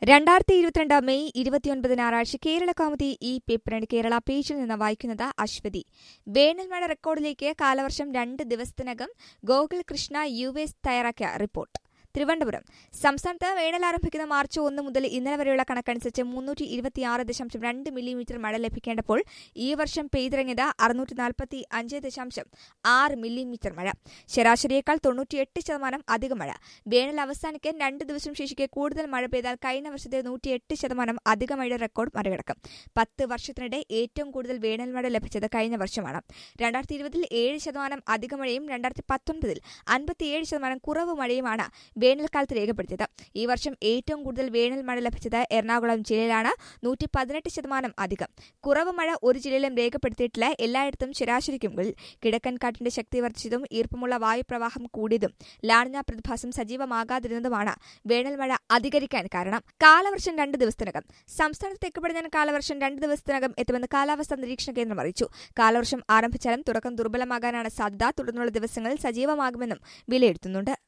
രണ്ടായിരത്തി ഇരുപത്തിരണ്ട് മെയ് ഇരുപത്തിയൊൻപത് ഞായറാഴ്ച കേരള കൗമുദി ഈ പേപ്പറിന്റെ കേരള പേജിൽ നിന്ന് വായിക്കുന്നത് അശ്വതി വേനൽമഴ റെക്കോർഡിലേക്ക് കാലവർഷം രണ്ട് ദിവസത്തിനകം ഗോകുൽ കൃഷ്ണ യു എസ് തയ്യാറാക്കിയ റിപ്പോർട്ട് തിരുവനന്തപുരം സംസ്ഥാനത്ത് വേനൽ ആരംഭിക്കുന്ന മാർച്ച് ഒന്ന് മുതൽ ഇന്നലെ വരെയുള്ള കണക്കനുസരിച്ച് മുന്നൂറ്റി ഇരുപത്തിയാറ് ദശാംശം രണ്ട് മില്ലിമീറ്റർ മഴ ലഭിക്കേണ്ടപ്പോൾ ഈ വർഷം പെയ്തിറങ്ങിയത് അറുന്നൂറ്റി നാൽപ്പത്തി അഞ്ച് ദശാംശം ആറ് മില്ലിമീറ്റർ മഴ ശരാശരിയേക്കാൾ തൊണ്ണൂറ്റിയെട്ട് ശതമാനം അധിക മഴ വേനൽ അവസാനിക്കാൻ രണ്ട് ദിവസം ശേഷിക്കെ കൂടുതൽ മഴ പെയ്താൽ കഴിഞ്ഞ വർഷത്തെ നൂറ്റിയെട്ട് ശതമാനം അധിക മഴയുടെ റെക്കോർഡ് മറികടക്കും പത്ത് വർഷത്തിനിടെ ഏറ്റവും കൂടുതൽ വേനൽ മഴ ലഭിച്ചത് കഴിഞ്ഞ വർഷമാണ് രണ്ടായിരത്തി ഇരുപതിൽ ഏഴ് ശതമാനം അധിക മഴയും രണ്ടായിരത്തി പത്തൊൻപതിൽ അൻപത്തിയേഴ് ശതമാനം കുറവ് മഴയുമാണ് വേനൽക്കാലത്ത് രേഖപ്പെടുത്തിയത് ഈ വർഷം ഏറ്റവും കൂടുതൽ വേനൽ മഴ ലഭിച്ചത് എറണാകുളം ജില്ലയിലാണ് നൂറ്റി പതിനെട്ട് ശതമാനം അധികം കുറവ് മഴ ഒരു ജില്ലയിലും രേഖപ്പെടുത്തിയിട്ടില്ല എല്ലായിടത്തും ശരാശരിക്കും മുകളിൽ കിഴക്കൻ കാറ്റിന്റെ ശക്തി വർദ്ധിച്ചതും ഈർപ്പമുള്ള വായുപ്രവാഹം കൂടിയതും ലാണിന പ്രതിഭാസം സജീവമാകാതിരുന്നതുമാണ് വേനൽ മഴ അധികരിക്കാൻ കാരണം കാലവർഷം രണ്ട് ദിവസത്തിനകം സംസ്ഥാനത്ത് തെക്ക് പടിഞ്ഞാറൻ കാലവർഷം രണ്ട് ദിവസത്തിനകം എത്തുമെന്ന് കാലാവസ്ഥാ നിരീക്ഷണ കേന്ദ്രം അറിയിച്ചു കാലവർഷം ആരംഭിച്ചാലും തുടക്കം ദുർബലമാകാനാണ് സാധ്യത തുടർന്നുള്ള ദിവസങ്ങളിൽ സജീവമാകുമെന്നും വിലയിരുത്തുന്നുണ്ട്